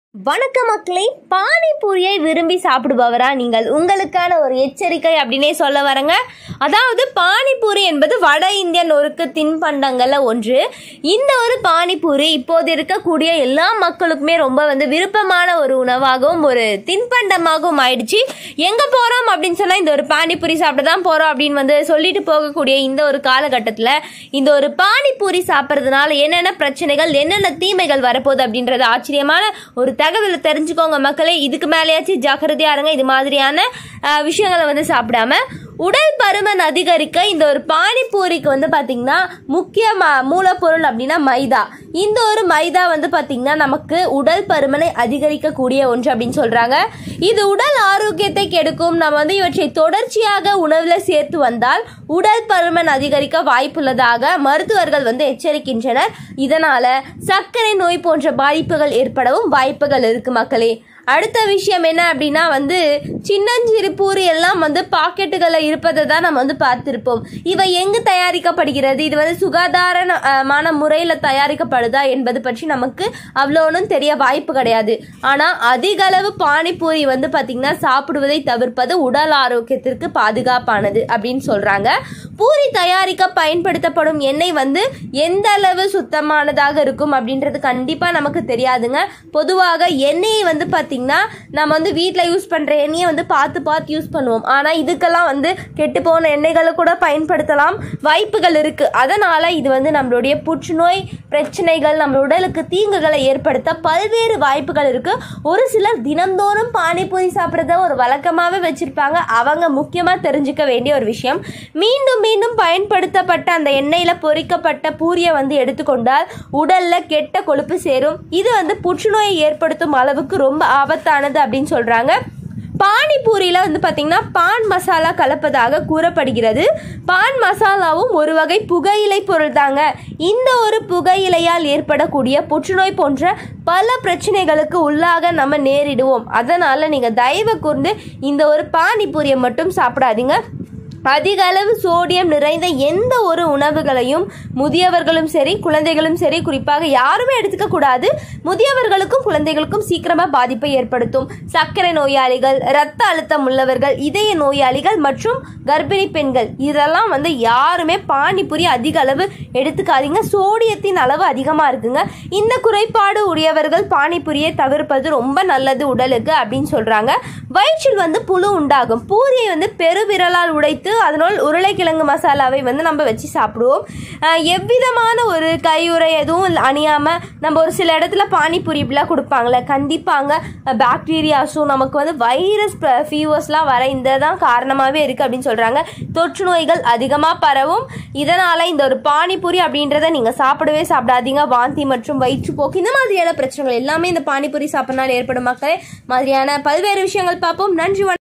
வணக்க மக்களே பானிபூரியை விரும்பி சாப்பிடுபவரா நீங்கள் உங்களுக்கான ஒரு எச்சரிக்கை அப்படின்னே சொல்ல வரேங்க அதாவது பானிபூரி என்பது வட இந்திய நொறுக்கு தின்பண்டங்கள்ல ஒன்று இந்த ஒரு பானிபூரி இப்போது இருக்கக்கூடிய எல்லா மக்களுக்குமே ரொம்ப வந்து விருப்பமான ஒரு உணவாகவும் ஒரு தின்பண்டமாகவும் ஆயிடுச்சு எங்க போறோம் அப்படின்னு சொன்னா இந்த ஒரு பானிபூரி சாப்பிட தான் போறோம் அப்படின்னு வந்து சொல்லிட்டு போகக்கூடிய இந்த ஒரு காலகட்டத்தில் இந்த ஒரு பானிபூரி சாப்பிட்றதுனால என்னென்ன பிரச்சனைகள் என்னென்ன தீமைகள் வரப்போகுது அப்படின்றது ஆச்சரியமான ஒரு தகவலை தெரிஞ்சுக்கோங்க மக்களே இதுக்கு மேலேயாச்சும் ஜாக்கிரதையா இருங்க இது மாதிரியான அஹ், விஷயங்களை வந்து சாப்பிடாம உடல் பருமன் அதிகரிக்க இந்த ஒரு பானிபூரிக்கு வந்து பாத்தீங்கன்னா முக்கிய ம- மூலப்பொருள் அப்படின்னா மைதா இந்த ஒரு மைதா வந்து பாத்தீங்கன்னா நமக்கு உடல் பருமனை அதிகரிக்கக்கூடிய ஒன்று அப்படின்னு சொல்றாங்க இது உடல் ஆரோக்கியத்தை கெடுக்கும் நம்ம வந்து இவற்றை தொடர்ச்சியாக உணவுல சேர்த்து வந்தால் உடல் பருமன் அதிகரிக்க வாய்ப்புள்ளதாக மருத்துவர்கள் வந்து எச்சரிக்கின்றனர் இதனால சர்க்கரை நோய் போன்ற பாதிப்புகள் ஏற்படவும் வாய்ப்புகள் இருக்கு மக்களே அடுத்த விஷயம் என்ன அப்படின்னா வந்து சின்னஞ்சிறு பூரி எல்லாம் வந்து பாக்கெட்டுகளில் இருப்பதை தான் நம்ம வந்து பார்த்துருப்போம் இவை எங்கு தயாரிக்கப்படுகிறது இது வந்து சுகாதாரமான முறையில் தயாரிக்கப்படுதா என்பது பற்றி நமக்கு அவ்வளோ ஒன்றும் தெரிய வாய்ப்பு கிடையாது ஆனால் அதிக அளவு பானிபூரி வந்து பார்த்திங்கன்னா சாப்பிடுவதை தவிர்ப்பது உடல் ஆரோக்கியத்திற்கு பாதுகாப்பானது அப்படின்னு சொல்கிறாங்க பூரி தயாரிக்க பயன்படுத்தப்படும் எண்ணெய் வந்து எந்த அளவு சுத்தமானதாக இருக்கும் அப்படின்றது கண்டிப்பாக நமக்கு தெரியாதுங்க பொதுவாக எண்ணெயை வந்து பார்த்திங்கன்னா நம்ம வந்து வீட்டில் யூஸ் பண்ணுற எண்ணெயை வந்து பார்த்து பார்த்து யூஸ் பண்ணுவோம் ஆனால் இதுக்கெல்லாம் வந்து கெட்டு போன எண்ணெய்களை கூட பயன்படுத்தலாம் வாய்ப்புகள் இருக்குது அதனால் இது வந்து நம்மளுடைய புற்றுநோய் பிரச்சனைகள் நம்ம உடலுக்கு தீங்குகளை ஏற்படுத்த பல்வேறு வாய்ப்புகள் இருக்குது ஒரு சிலர் தினந்தோறும் பானிபூரி சாப்பிட்றத ஒரு வழக்கமாகவே வச்சுருப்பாங்க அவங்க முக்கியமாக தெரிஞ்சுக்க வேண்டிய ஒரு விஷயம் மீண்டும் மீண்டும் பயன்படுத்தப்பட்ட அந்த எண்ணெயில் பொரிக்கப்பட்ட பூரியை வந்து எடுத்துக்கொண்டால் உடலில் கெட்ட கொழுப்பு சேரும் இது வந்து புற்றுநோயை ஏற்படுத்தும் அளவுக்கு ரொம்ப ஆபத்தானது அப்படின்னு சொல்கிறாங்க பானிபூரியில் வந்து பார்த்திங்கன்னா பான் மசாலா கலப்பதாக கூறப்படுகிறது பான் மசாலாவும் ஒரு வகை புகையிலை பொருள் தாங்க இந்த ஒரு புகையிலையால் ஏற்படக்கூடிய புற்றுநோய் போன்ற பல பிரச்சனைகளுக்கு உள்ளாக நம்ம நேரிடுவோம் அதனால் நீங்கள் தயவு கூர்ந்து இந்த ஒரு பானிபூரியை மட்டும் சாப்பிடாதீங்க அதிக அளவு சோடியம் நிறைந்த எந்த ஒரு உணவுகளையும் முதியவர்களும் சரி குழந்தைகளும் சரி குறிப்பாக யாருமே எடுத்துக்க கூடாது முதியவர்களுக்கும் குழந்தைகளுக்கும் சீக்கிரமா பாதிப்பை ஏற்படுத்தும் சர்க்கரை நோயாளிகள் இரத்த அழுத்தம் உள்ளவர்கள் இதய நோயாளிகள் மற்றும் கர்ப்பிணி பெண்கள் இதெல்லாம் வந்து யாருமே பானிபூரி அதிக அளவு எடுத்துக்காதீங்க சோடியத்தின் அளவு அதிகமா இருக்குங்க இந்த குறைபாடு உடையவர்கள் பானிபூரியை தவிர்ப்பது ரொம்ப நல்லது உடலுக்கு அப்படின்னு சொல்றாங்க வயிற்றில் வந்து புழு உண்டாகும் பூரியை வந்து பெருவிரலால் உடைத்து அதனால் உருளைக்கிழங்கு மசாலாவை வந்து நம்ம வச்சு சாப்பிடுவோம் அஹ் எவ்விதமான ஒரு கையுறை எதுவும் அணியாம நம்ம ஒரு சில இடத்துல பானிபூரி இப்படிலாம் கொடுப்பாங்களே கண்டிப்பாங்க பாக்டீரியாஸும் நமக்கு வந்து வைரஸ் ஃபீவர்ஸ்லாம் வர இந்த தான் காரணமாகவே இருக்குது அப்படின்னு சொல்கிறாங்க தொற்று நோய்கள் அதிகமாக பரவும் இதனால் இந்த ஒரு பானிபூரி அப்படின்றத நீங்கள் சாப்பிடவே சாப்பிடாதீங்க வாந்தி மற்றும் வயிற்றுப்போக்கு இந்த மாதிரியான பிரச்சனைகள் எல்லாமே இந்த பானிபூரி சாப்பிட்றனால ஏற்படும் மக்களே மாதிரியான பல்வேறு விஷயங்கள் பார்ப்போம் நன்றி வணக்கம்.